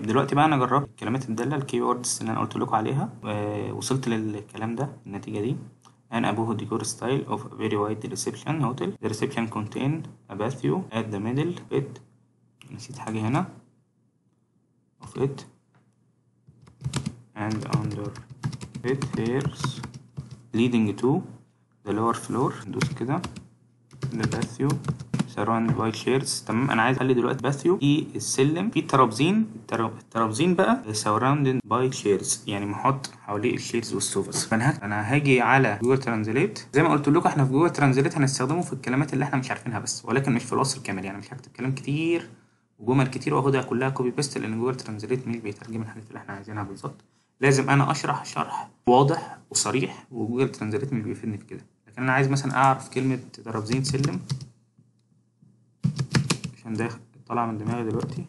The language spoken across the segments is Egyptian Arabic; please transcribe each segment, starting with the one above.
دلوقتي بقى انا جربت الكلمات الداله الكي ووردز اللي انا قلت لكم عليها ووصلت للكلام ده النتيجه دي an above decor style of a very wide reception hotel the reception contain a bathroom at the middle of it نسيت حاجه هنا of it and under it stairs leading to the lower floor ندوس كده the bathroom surrounded by chairs تمام انا عايز اخلي دلوقتي باثيو في السلم في ترابزين التراب- الترابزين بقى surrounded by chairs يعني محط حواليه الشيرز والسوفاز فانا هك- انا هاجي على جوجل ترانزليت زي ما قلت لكم احنا في جوجل ترانزليت هنستخدمه في الكلمات اللي احنا مش عارفينها بس ولكن مش في الوصف الكامل يعني مش هكتب كلام كتير وجمل كتير واخدها كلها كوبي بيست لان جوجل ترانزليت مش بيترجم الحاجات اللي احنا عايزينها بالظبط لازم انا اشرح شرح واضح وصريح وجوجل ترانزليت مش بيفيدني في كده لكن انا عايز مثلا اعرف كلمه ترابزين سلم عشان ده طالع من دماغي دلوقتي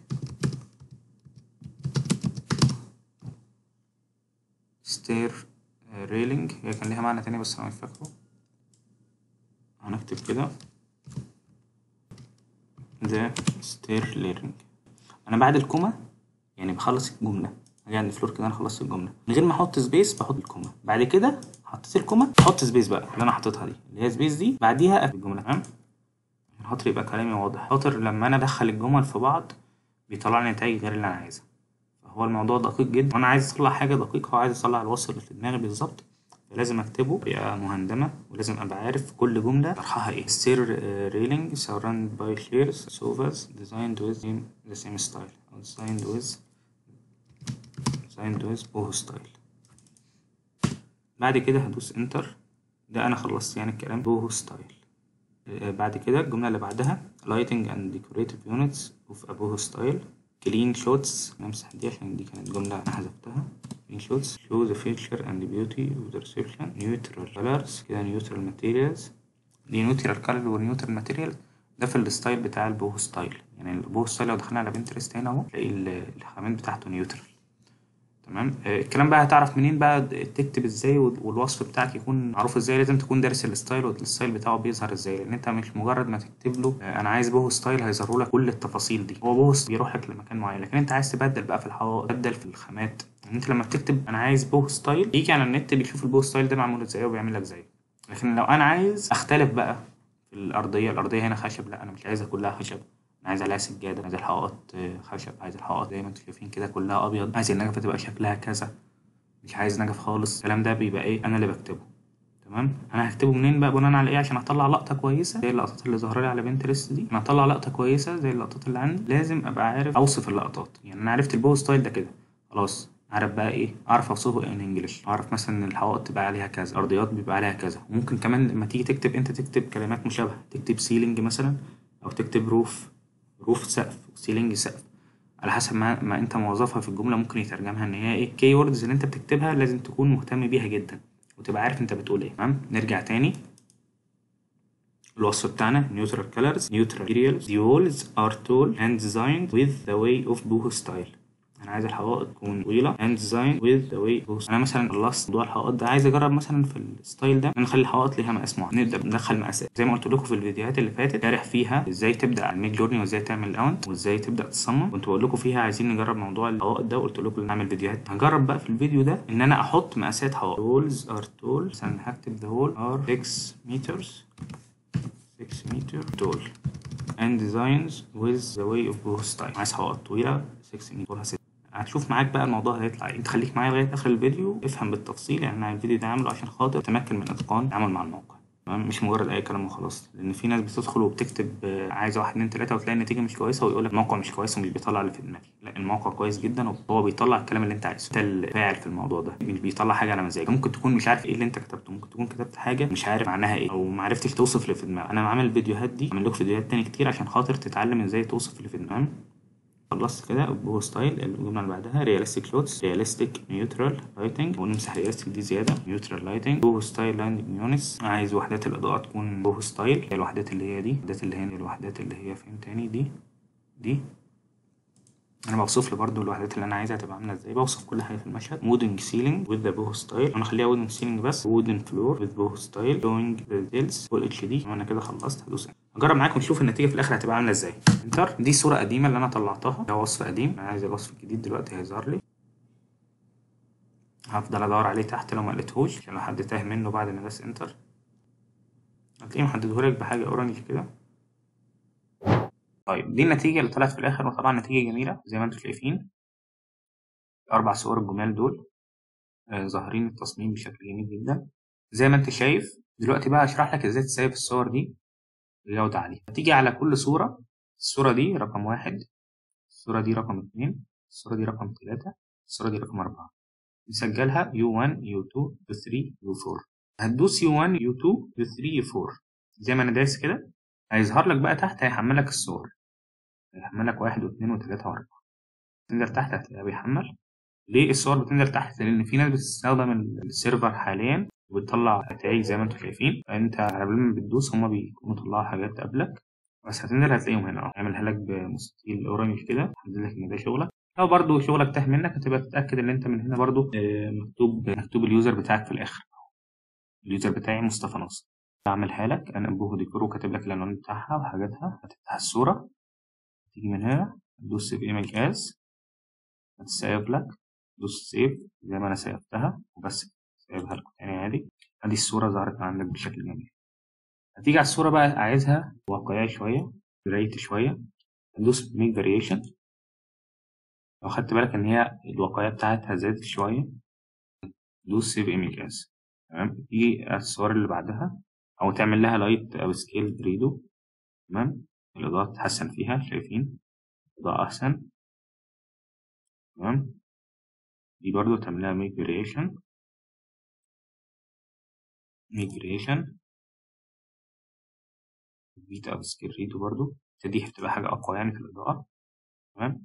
ستير ريلينج هي كان ليها معنى تاني بس انا مش فاكره هنكتب كده ذا ستير ريلينج انا بعد الكوما يعني بخلص الجمله هاجي عند الفلور كده انا خلصت الجمله من غير ما احط سبيس بحط الكوما بعد كده حطيت الكوما احط سبيس بقى اللي انا حاططها دي اللي هي سبيس دي بعديها اقفل الجمله تمام خاطر يبقى كلامي واضح خاطر لما انا ادخل الجمل في بعض بيطلع لي نتائج غير اللي انا عايزها فهو الموضوع دقيق جدا وانا عايز اطلع حاجه دقيقه وعايز اطلع الوصف اللي في دماغي بالظبط فلازم اكتبه بطريقه مهندمه ولازم ابقى عارف كل جمله شرحها ايه ستير ريلينج surrounded by chairs sofas designed with the same style or designed with designed with boho style بعد كده هدوس انتر ده انا خلصت يعني الكلام بوهو ستايل آه، بعد كده الجملة اللي بعدها lighting and decorative units of a boho style clean shots نمسح دي عشان دي كانت جملة أنا حذفتها clean shots show the feature and beauty of the reception neutral colors كده neutral materials دي neutral color و neutral material ده في الستايل بتاع البوهو ستايل يعني البوهو ستايل لو دخلنا على بنترست هنا اهو تلاقي ال- الخامات بتاعته نيوترال تمام آه، الكلام بقى هتعرف منين بقى تكتب ازاي وال- والوصف بتاعك يكون معروف ازاي لازم تكون دارس الستايل والستايل بتاعه بيظهر ازاي لان انت مش مجرد ما تكتب له آه، انا عايز بوهو ستايل هيظهر لك كل التفاصيل دي هو بوهو ستايل بيروحك لمكان معين لكن انت عايز تبدل بقى في الحوائط تبدل في الخامات يعني انت لما بتكتب انا عايز بوهو ستايل يجي على النت بيشوف البوهو ستايل ده معمول ازاي وبيعمل لك زيه لكن لو انا عايز اختلف بقى في الارضيه الارضيه هنا خشب لا انا مش عايزها كلها خشب انا عايز عليها سجاده عايز الحائط آه، خشب عايز الحائط زي ما انتم شايفين كده كلها ابيض عايز النجفه تبقى شكلها كذا مش عايز نجف خالص الكلام ده بيبقى ايه انا اللي بكتبه تمام انا هكتبه منين بقى بناء على ايه عشان اطلع لقطه كويسه زي اللقطات اللي ظاهره لي على بنترست دي انا اطلع لقطه كويسه زي اللقطات اللي عندي لازم ابقى عارف اوصف اللقطات يعني انا عرفت البو ستايل ده كده خلاص عارف بقى ايه اعرف اوصفه ان انجلش اعرف مثلا ان الحوائط تبقى عليها كذا ارضيات بيبقى عليها كذا ممكن كمان لما تيجي تكتب انت تكتب كلمات مشابهه تكتب سيلينج مثلا او تكتب روف روف سقف سيلينج سقف على حسب ما, ما انت موظفها في الجمله ممكن يترجمها ان هي ايه كي ووردز اللي انت بتكتبها لازم تكون مهتم بيها جدا وتبقى عارف انت بتقول ايه تمام نرجع تاني الوصف بتاعنا neutral colors neutral materials the walls are tall and designed with the way of boho style انا عايز الحوائط تكون طويله and designed with the way of boho انا مثلا خلصت موضوع الحوائط ده عايز اجرب مثلا في الستايل ده نخلي الحوائط ليها مقاس معين نبدا ندخل مقاسات زي ما قلت لكم في الفيديوهات اللي فاتت شارح فيها ازاي تبدا على الميد جورني وازاي تعمل اونت وازاي تبدا تصمم كنت بقول لكم فيها عايزين نجرب موضوع الحوائط ده وقلت لكم نعمل فيديوهات هجرب بقى في الفيديو ده ان انا احط مقاسات حوائط walls are tall مثلا هكتب the wall are 6 meters 6 meter tall and designs with the way of boho style عايز حوائط طويلة 6 meter طولها 6 هتشوف معاك بقى الموضوع هيطلع ايه انت خليك معايا لغايه اخر الفيديو افهم بالتفصيل يعني انا الفيديو ده عامله عشان خاطر تمكن من اتقان التعامل مع الموقع تمام مش مجرد اي كلام وخلاص لان في ناس بتدخل وبتكتب آه، عايزه واحد اتنين تلاته وتلاقي النتيجه مش كويسه ويقول لك الموقع مش كويس ومش بيطلع اللي في دماغي لا الموقع كويس جدا وهو بيطلع الكلام اللي انت عايزه انت الفاعل في الموضوع ده مش بيطلع حاجه على مزاجك ممكن تكون مش عارف ايه اللي انت كتبته ممكن تكون كتبت حاجه مش عارف معناها ايه او ما عرفتش توصف اللي في دماغك انا عامل الفيديوهات دي عامل لكم فيديوهات تاني كتير عشان خاطر تتعلم ازاي توصف اللي في دماغك خلصت كده بوهو ستايل الجمله اللي بعدها رياليستيك شوتس رياليستيك نيوترال لايتنج ونمسح رياليستيك دي زياده نيوترال لايتنج بوهو ستايل لاندنج يونتس عايز وحدات الاضاءه تكون بوهو ستايل هي الوحدات اللي هي دي الوحدات اللي هي الوحدات اللي هي فين تاني دي دي انا بوصف له برضو الوحدات اللي انا عايزها تبقى عامله ازاي بوصف كل حاجه في المشهد مودنج سيلينج وذ ذا بوهو ستايل انا اخليها وودن سيلينج بس وودن فلور وذ بوهو ستايل شوينج ذا ديتيلز فول اتش دي انا كده خلصت هدوس هجرب معاكم نشوف النتيجه في الاخر هتبقى عامله ازاي انتر دي صوره قديمه اللي انا طلعتها ده وصف قديم انا عايز الوصف الجديد دلوقتي هيظهر لي هفضل ادور عليه تحت لو ما لقيتهوش عشان لو حد تاه منه بعد ما داس انتر هتلاقيه محددهولك بحاجه اورنج كده طيب دي النتيجة اللي طلعت في الآخر وطبعا نتيجة جميلة زي ما انتم شايفين الأربع صور الجمال دول آه ظاهرين التصميم بشكل جميل جدا زي ما انت شايف دلوقتي بقى هشرح لك ازاي تسيب الصور دي بجودة عالية هتيجي على كل صورة الصورة دي رقم واحد الصورة دي رقم اتنين الصورة دي رقم تلاتة الصورة دي رقم أربعة نسجلها U1 U2 U3 U4 هتدوس U1 U2 U3 U4 زي ما انا دايس كده هيظهر لك بقى تحت هيحملك الصور هيحملك واحد واثنين وثلاثة وأربعة تنزل تحت هتلاقيها بيحمل ليه الصور بتنزل تحت لأن في ناس بتستخدم السيرفر حاليا وبتطلع نتائج زي ما انتم شايفين فانت قبل ما بتدوس هما بيكونوا طلعوا حاجات قبلك بس هتنزل هتلاقيهم هنا اهو يعملها لك بمستطيل اورنج كده يحدد لك ان ده شغلك لو برضو شغلك تاه منك هتبقى تتأكد ان انت من هنا برضو مكتوب مكتوب اليوزر بتاعك في الاخر اليوزر بتاعي مصطفى ناصر اعملها لك انا بوهو ديكور وكاتب لك العنوان بتاعها وحاجاتها هتفتح الصورة تيجي من هنا تدوس سيف ايمج از هتسيف لك دوس سيف زي ما انا سيفتها وبس سيبها لكم تاني عادي ادي الصورة ظهرت عندك بشكل جميل هتيجي على الصورة بقى عايزها واقعية شوية ريت شوية تدوس ميك فاريشن لو خدت بالك ان هي الواقعية بتاعتها زادت شوية دوس سيف ايمج از تمام تيجي على الصور اللي بعدها او تعمل لها لايت او سكيل ريدو تمام الإضاءة تتحسن فيها شايفين إضاءة أحسن تمام دي برضو تعملها ميك فاريشن ميك فاريشن بيتا أو سكيل ريدو برضو دي هتبقى حاجة أقوى يعني في الإضاءة تمام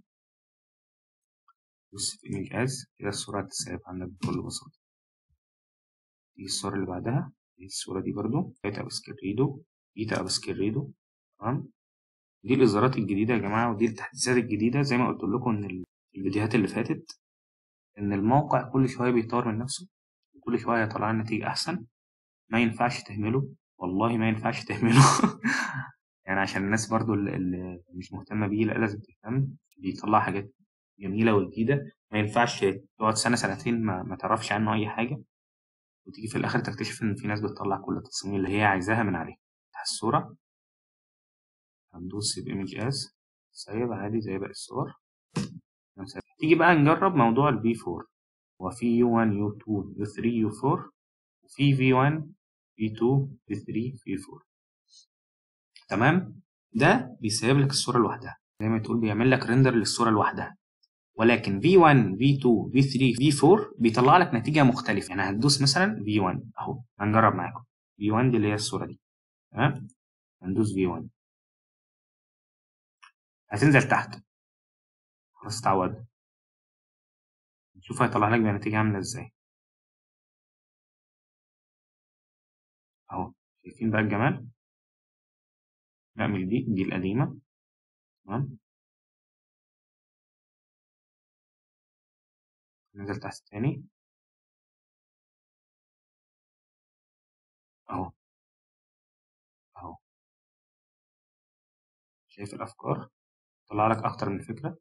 بص في ايمج از كده الصورة هتتساب عندك بكل بساطة دي الصورة اللي بعدها دي الصورة دي برضو بيتا أو سكيل ريدو بيتا أو سكيل ريدو تمام دي الإصدارات الجديدة يا جماعة ودي التحديثات الجديدة زي ما قلت لكم إن الفيديوهات اللي فاتت إن الموقع كل شوية بيطور من نفسه وكل شوية يطلع لنا نتيجة أحسن ما ينفعش تهمله والله ما ينفعش تهمله يعني عشان الناس برضو اللي مش مهتمة بيه لا لازم تهتم بيطلع حاجات جميلة وجديدة ما ينفعش تقعد سنة سنتين ما, ما تعرفش عنه أي حاجة وتيجي في الآخر تكتشف إن في ناس بتطلع كل التصاميم اللي هي عايزاها من عليه تفتح الصورة هندوس سيف ايمج از سيب عادي زي باقي الصور تيجي بقى نجرب موضوع البي 4 هو في يو 1 يو 2 يو 3 يو 4 وفي في 1 في 2 في 3 في 4 تمام ده بيسيب لك الصورة لوحدها زي ما تقول بيعمل لك ريندر للصورة لوحدها ولكن V1 V2 V3 V4 بيطلع لك نتيجة مختلفة يعني هتدوس مثلا V1 اهو هنجرب معاكم V1 دي اللي هي الصورة دي تمام هندوس V1 هتنزل تحت خلاص اتعودنا نشوف هيطلع لك بنتيجة عاملة ازاي اهو شايفين بقى الجمال نعمل دي دي القديمة تمام ننزل تحت تاني اهو اهو شايف الافكار طلع لك اكتر من فكرة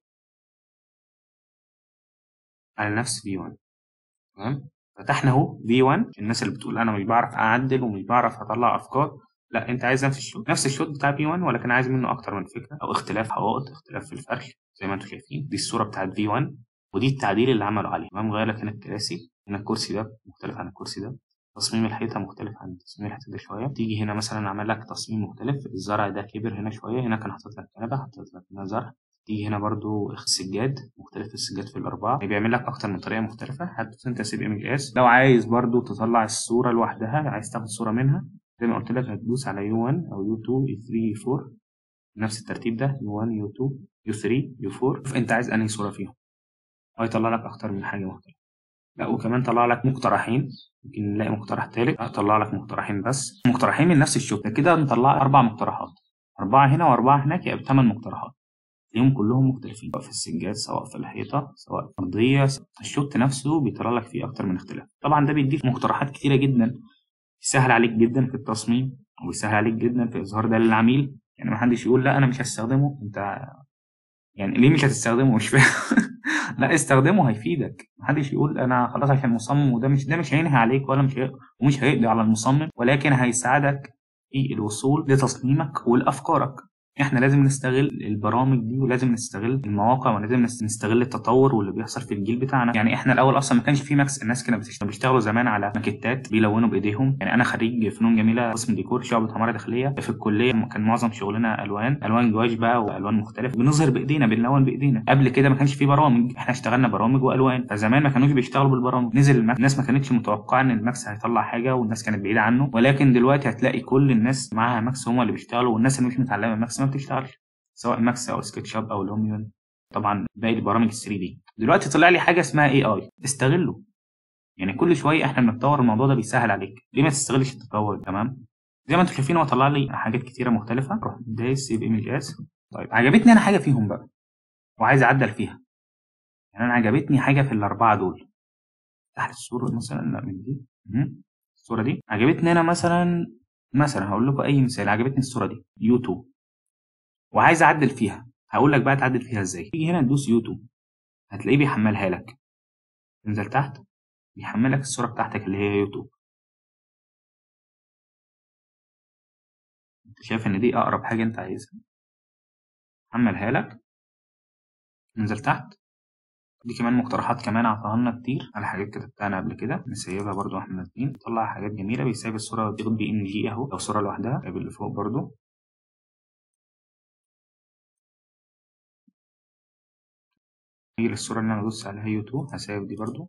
على نفس بي 1 تمام فتحنا اهو بي 1 الناس اللي بتقول انا مش بعرف اعدل ومش بعرف اطلع افكار لا انت عايز نفس الشوت نفس الشوت بتاع بي 1 ولكن عايز منه اكتر من فكره او اختلاف حوائط اختلاف في الفرش زي ما انتم شايفين دي الصوره بتاعت بي 1 ودي التعديل اللي عملوا عليه تمام غير لك هنا الكراسي هنا الكرسي ده مختلف عن الكرسي ده تصميم الحيطه مختلف عن تصميم الحيطه ده شويه تيجي هنا مثلا عمل لك تصميم مختلف الزرع ده كبر هنا شويه هنا كان حاطط لك كنبه حاطط لك هنا زرع تيجي هنا برضو السجاد مختلف السجاد في الأربعة بيعمل لك أكتر من طريقة مختلفة هتدوس أنت سيب ايمج اس لو عايز برضو تطلع الصورة لوحدها عايز تاخد صورة منها زي ما قلت لك هتدوس على يو 1 أو يو 2 يو 3 يو 4 نفس الترتيب ده يو 1 يو 2 يو 3 يو 4 شوف أنت عايز أنهي صورة فيهم هيطلع لك أكتر من حاجة مختلفة لا وكمان طلع لك مقترحين يمكن نلاقي مقترح تالت طلع لك مقترحين بس مقترحين من نفس الشغل كده نطلع أربع مقترحات أربعة هنا وأربعة هناك يبقى ثمان مقترحات تلاقيهم كلهم مختلفين سواء في السجاد سواء في الحيطه سواء في الارضيه الشوت نفسه بيطلع لك فيه اكتر من اختلاف طبعا ده بيديك مقترحات كتيره جدا يسهل عليك جدا في التصميم ويسهل عليك جدا في اظهار ده للعميل يعني ما حدش يقول لا انا مش هستخدمه انت يعني ليه مش هتستخدمه مش فاهم لا استخدمه هيفيدك محدش يقول انا خلاص عشان مصمم وده مش ده مش هينهي عليك ولا مش هي... ومش هيقضي على المصمم ولكن هيساعدك في الوصول لتصميمك ولافكارك احنا لازم نستغل البرامج دي ولازم نستغل المواقع ولازم نستغل التطور واللي بيحصل في الجيل بتاعنا يعني احنا الاول اصلا ما كانش في ماكس الناس كانت بتشتغل بيشتغلوا زمان على ماكيتات بيلونوا بايديهم يعني انا خريج فنون جميله قسم ديكور شعبة عماره داخليه في الكليه كان معظم شغلنا الوان الوان جواش بقى والوان مختلفه بنظهر بايدينا بنلون بايدينا قبل كده ما كانش في برامج احنا اشتغلنا برامج والوان فزمان ما كانوش بيشتغلوا بالبرامج نزل الماكس الناس ما كانتش متوقعه ان الماكس هيطلع حاجه والناس كانت بعيده عنه ولكن دلوقتي هتلاقي كل الناس معاها ماكس هم اللي بيشتغلوا والناس اللي مش متعلمه ماكس ما بتشتغلش سواء ماكس او سكتش اب او لوميون طبعا باقي البرامج ال 3 دي دلوقتي طلع لي حاجه اسمها اي اي استغله يعني كل شويه احنا بنتطور الموضوع ده بيسهل عليك ليه ما تستغلش التطور تمام زي ما انتم شايفين هو طلع لي حاجات كتيره مختلفه روح دايس سيف ايمج اس طيب عجبتني انا حاجه فيهم بقى وعايز اعدل فيها يعني انا عجبتني حاجه في الاربعه دول تحت الصوره مثلا لا من دي الصوره دي عجبتني انا مثلا مثلا هقول لكم اي مثال عجبتني الصوره دي يوتيوب وعايز اعدل فيها هقول لك بقى تعدل فيها ازاي تيجي هنا تدوس يوتيوب هتلاقيه بيحملها لك تنزل تحت بيحملك الصوره بتاعتك اللي هي يوتيوب انت شايف ان دي اقرب حاجه انت عايزها حملها لك ننزل تحت دي كمان مقترحات كمان عطاها لنا كتير على حاجات كتبتها باللي كده نسيبها برضو احنا الاتنين طلع حاجات جميله بيسيب الصوره بياخد بي ان جي اهو لو صوره لوحدها اللي فوق برضو نيجي للصورة اللي أنا بدوس عليها يوتيوب هسايب دي برضو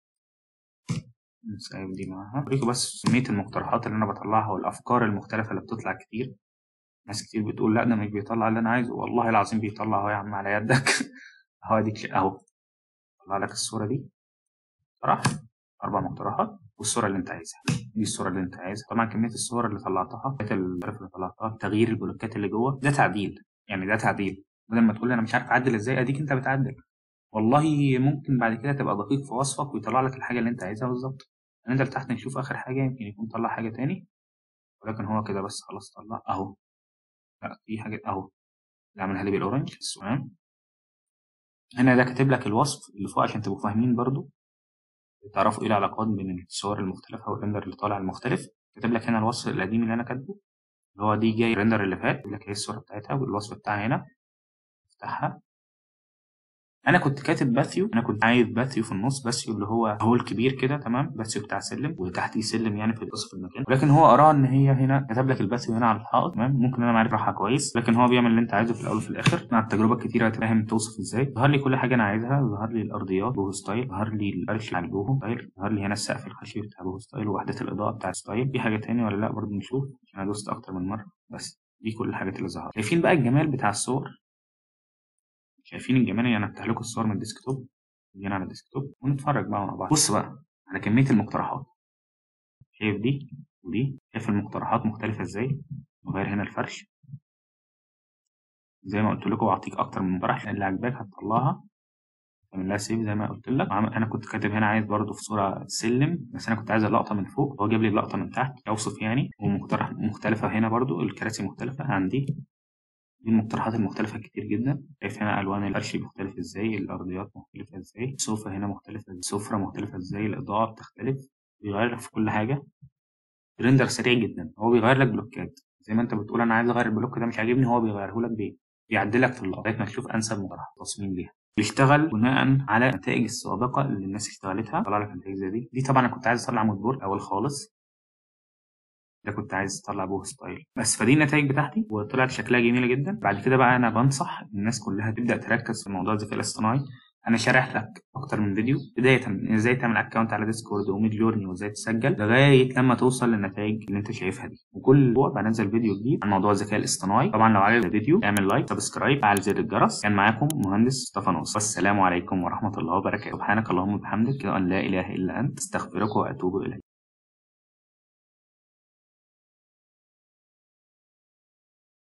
نسايب دي معاها أوريكم بس كمية المقترحات اللي أنا بطلعها والأفكار المختلفة اللي بتطلع كتير ناس كتير بتقول لا ده مش بيطلع اللي أنا عايزه والله العظيم بيطلع أهو يا عم على يدك أهو أديك أهو طلع لك الصورة دي اقترح أربع مقترحات والصورة اللي أنت عايزها دي الصورة اللي أنت عايزها طبعا كمية الصور اللي طلعتها اللي طلعتها تغيير البلوكات اللي جوه ده تعديل يعني ده تعديل بدل ما تقول لي أنا مش عارف أعدل إزاي أديك أنت بتعدل والله ممكن بعد كده تبقى دقيق في وصفك ويطلع لك الحاجة اللي أنت عايزها بالظبط ننزل تحت نشوف آخر حاجة يمكن يكون طلع حاجة تاني ولكن هو كده بس خلاص طلع أهو لا في حاجة أهو اللي عملها لي بالأورنج تمام هنا ده كاتب لك الوصف اللي فوق عشان تبقوا فاهمين برضو تعرفوا ايه العلاقات بين الصور المختلفة والريندر اللي طالع المختلف كاتب لك هنا الوصف القديم اللي انا كاتبه اللي هو دي جاي الريندر اللي فات كاتب لك ايه الصورة بتاعتها والوصف بتاعها هنا افتحها انا كنت كاتب باثيو انا كنت عايز باثيو في النص باثيو اللي هو هول كبير كده تمام باثيو بتاع سلم وتحتيه سلم يعني في وسط المكان ولكن هو قرا ان هي هنا كتب لك الباثيو هنا على الحائط تمام ممكن انا ما عارف راحه كويس لكن هو بيعمل اللي انت عايزه في الاول وفي الاخر مع التجربه الكتيره هتفهم توصف ازاي ظهر لي كل حاجه انا عايزها ظهر لي الارضيات بوهو ستايل ظهر لي الفرش بتاع البوهو ستايل ظهر لي هنا السقف الخشبي بتاع بوهو ستايل ووحدات الاضاءه بتاع ستايل في حاجه تاني ولا لا برضه نشوف عشان انا دوست اكتر من مره بس دي كل الحاجات اللي ظهرت شايفين بقى الجمال بتاع الصور شايفين الجمال يعني افتح لكم الصور من الديسكتوب جينا على الديسكتوب ونتفرج بقى مع بعض بص بقى على كميه المقترحات شايف دي ودي شايف المقترحات مختلفه ازاي وغير هنا الفرش زي ما قلت لكم اعطيك اكتر من مقترح اللي عجباك هتطلعها تعمل لها سيف زي ما قلت لك انا كنت كاتب هنا عايز برضو في صوره سلم بس انا كنت عايز اللقطه من فوق هو جاب لي اللقطه من تحت اوصف يعني ومقترح مختلفه هنا برضو الكراسي مختلفه عندي دي المقترحات المختلفة كتير جدا شايف هنا ألوان الفرش مختلفة ازاي الأرضيات مختلفة ازاي السوفة هنا مختلفة السفرة مختلفة ازاي الإضاءة بتختلف بيغير لك في كل حاجة ريندر سريع جدا هو بيغير لك بلوكات زي ما انت بتقول انا عايز اغير البلوك ده مش عاجبني هو بيغيره لك بيه بيعدل لك في اللقطة لغايه ما تشوف انسب مقترح تصميم ليها بيشتغل بناء على النتائج السابقة اللي الناس اشتغلتها طلع لك نتائج زي دي دي طبعا انا كنت عايز اطلع مود بورد اول خالص ده كنت عايز اطلع بوه ستايل بس فدي النتائج بتاعتي وطلعت شكلها جميله جدا بعد كده بقى انا بنصح الناس كلها تبدا تركز في موضوع الذكاء الاصطناعي انا شارح لك اكتر من فيديو بدايه من ازاي تعمل اكونت على ديسكورد وميد جورني وازاي تسجل لغايه لما توصل للنتائج اللي انت شايفها دي وكل اسبوع بنزل فيديو جديد عن موضوع الذكاء الاصطناعي طبعا لو عجبك الفيديو اعمل لايك سبسكرايب فعل زر الجرس كان معاكم مهندس استفانوس والسلام عليكم ورحمه الله وبركاته سبحانك اللهم وبحمدك ان لا اله الا انت استغفرك واتوب اليك